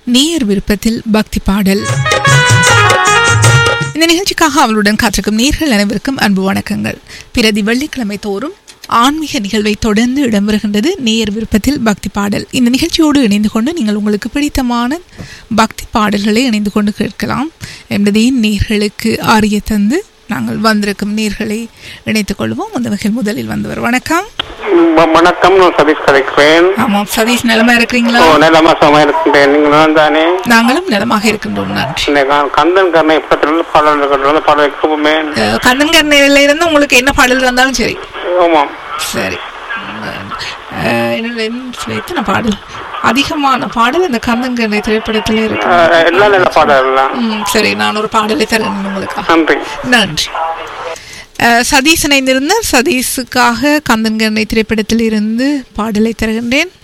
நேயர் விருப்பத்தில் பக்தி பாடல் இந்த நிகழ்ச்சிக்காக அவளுடன் காத்திருக்கும் நேர்கள் அனைவருக்கும் அன்பு வணக்கங்கள் பிரதி வெள்ளிக்கிழமை தோறும் ஆன்மீக நிகழ்வை தொடர்ந்து இடம்பெறுகின்றது நேயர் விருப்பத்தில் பக்தி பாடல் இந்த நிகழ்ச்சியோடு இணைந்து கொண்டு நீங்கள் உங்களுக்கு பிடித்தமான பக்தி பாடல்களை இணைந்து கொண்டு கேட்கலாம் என்பதை நேர்களுக்கு அறிய தந்து நாங்கள் வந்திருக்கும் நேர்களை இணைத்துக் கொள்வோம் அந்த வகையில் முதலில் வந்தவர் வணக்கம் வ- வணக்கம் நான் சதீஷ் கதைக்கிறேன் ஆமாம் சதீஷ் நலமா இருக்கிறீங்களா ஓ நிலமா சுகமா இருக்கின்றேன் நீங்கள் நான் தானே நாங்களும் நலமாக இருக்கின்றோம் நன்றி இந்த க- கந்தன் கர்ணை படத்திலிருந்து பாடல் இருக்கிறது பாடல் இருக்குமே அஹ் கண்ணன்கண்ணில இருந்து உங்களுக்கு என்ன பாடல் இருந்தாலும் சரி ஆமாம் சரி அஹ் என்னோட என்ன எத்தனை பாடல் அதிகமான பாடல் இந்த கண்ணன்கண்ணை திரைப்படத்துல இருக்கு அஹ், எல்லாம் நல்ல பாடல் எல்லாம் ம், சரி நான் ஒரு பாடலை தரேன் உங்களுக்கு நன்றி நன்றி அஹ் சதீஷ் இணைந்திருந்த சதீஷுக்காக கந்தன்கண்ணை திரைப்படத்தில் இருந்து பாடலை தருகின்றேன்